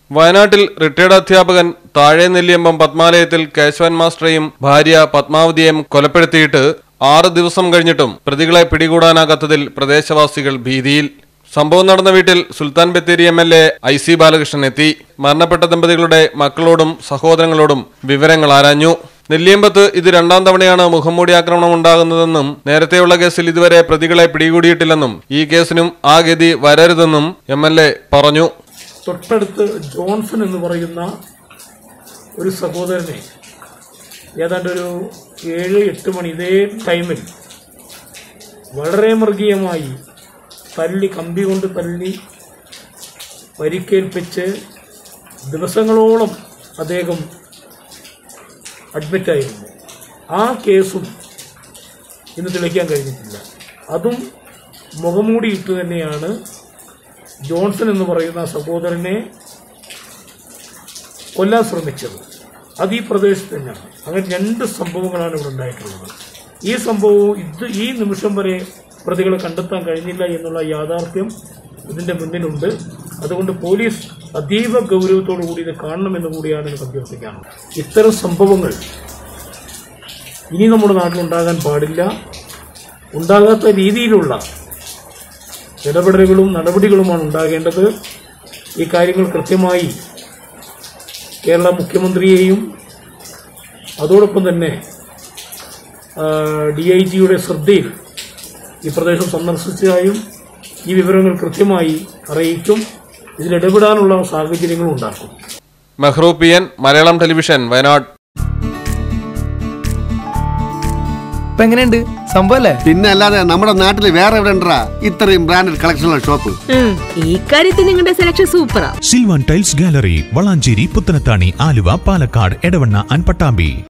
വയനാട്ടിൽ റിട്ടയർഡ് അധ്യാപകൻ താഴെ നെല്ലിയമ്പം പത്മാലയത്തിൽ കേശവൻ മാസ്റ്ററെയും ഭാര്യ പത്മാവതിയെയും കൊലപ്പെടുത്തിയിട്ട് ആറ് ദിവസം കഴിഞ്ഞിട്ടും പ്രതികളെ പിടികൂടാനാകാത്തതിൽ പ്രദേശവാസികൾ ഭീതിയിൽ സംഭവം നടന്ന വീട്ടിൽ Sultan Bathery M L A I C Balakrishnan എത്തി മരണപ്പെട്ട ദമ്പതികളുടെ മക്കളോടും സഹോദരങ്ങളോടും വിവരങ്ങൾ ആരാഞ്ഞു നെല്ലിയമ്പത്ത് ഇത് രണ്ടാം തവണയാണ് മുഖംമൂടി ആക്രമണം ഉണ്ടാകുന്നതെന്നും നേരത്തെയുള്ള കേസിൽ ഇതുവരെ പ്രതികളെ പിടികൂടിയിട്ടില്ലെന്നും ഈ കേസിനും ആ ഗതി വരരുതെന്നും എം എൽ എ പറഞ്ഞു തൊട്ടടുത്ത് ജോൺസൺ എന്ന് പറയുന്ന ഒരു സഹോദരനെ ഏതാണ്ട് ഒരു ഏഴ് എട്ട് മണി ഇതേ ടൈമിൽ വളരെ മൃഗീയമായി തല്ലി കമ്പി കൊണ്ട് തല്ലി പരിക്കേൽപ്പിച്ച് ദിവസങ്ങളോളം അദ്ദേഹം അഡ്മിറ്റായിരുന്നു ആ കേസും ഇന്ന് തെളിയിക്കാൻ കഴിഞ്ഞിട്ടില്ല അതും മുഖമൂടിയിട്ട് തന്നെയാണ് ജോൺസൺ എന്ന് പറയുന്ന സഹോദരനെ കൊല്ലാൻ ശ്രമിച്ചത് അത് ഈ പ്രദേശത്ത് തന്നെയാണ് അങ്ങനെ രണ്ട് സംഭവങ്ങളാണ് ഇവിടെ ഉണ്ടായിട്ടുള്ളത് ഈ സംഭവവും ഇത് ഈ നിമിഷം വരെ പ്രതികളെ കണ്ടെത്താൻ കഴിഞ്ഞില്ല എന്നുള്ള യാഥാർത്ഥ്യം ഇതിന്റെ മുന്നിലുണ്ട് അതുകൊണ്ട് പോലീസ് അതീവ ഗൗരവത്തോടു കൂടി ഇത് കാണണമെന്ന് കൂടിയാണ് എനിക്ക് അഭ്യർത്ഥിക്കാനുള്ളത് ഇത്തരം സംഭവങ്ങൾ ഇനി നമ്മുടെ നാട്ടിലുണ്ടാകാൻ പാടില്ല ഉണ്ടാകാത്ത രീതിയിലുള്ള ഇടപെടലുകളും നടപടികളുമാണ് ഉണ്ടാകേണ്ടത് ഈ കാര്യങ്ങൾ കൃത്യമായി കേരള മുഖ്യമന്ത്രിയെയും അതോടൊപ്പം തന്നെ ഡി ഐ ജിയുടെ ശ്രദ്ധയിൽ ഈ പ്രദേശം സന്ദർശിച്ചതായും ഈ വിവരങ്ങൾ കൃത്യമായി അറിയിക്കും ഇതിലിടപെടാനുള്ള സാഹചര്യങ്ങളും ഉണ്ടാക്കും മെഹ്റൂപ്പിയൻ മലയാളം ടെലിവിഷൻ വയനാട് ഇപ്പൊ എങ്ങനെയുണ്ട് സംഭവല്ലേ പിന്നെ അല്ലാതെ നമ്മുടെ നാട്ടിൽ വേറെ എവിടെ ഉണ്ടാ ഇത്രയും ബ്രാൻഡഡ് കളക്ഷനുള്ള ഷോപ്പ് ഉം, ഈ കാര്യത്തിൽ നിങ്ങളുടെ സെലക്ഷൻ സൂപ്പറാ Silvan tiles gallery Valanchery Puthanathani Aluva Palakkad Edavanna and Pattambi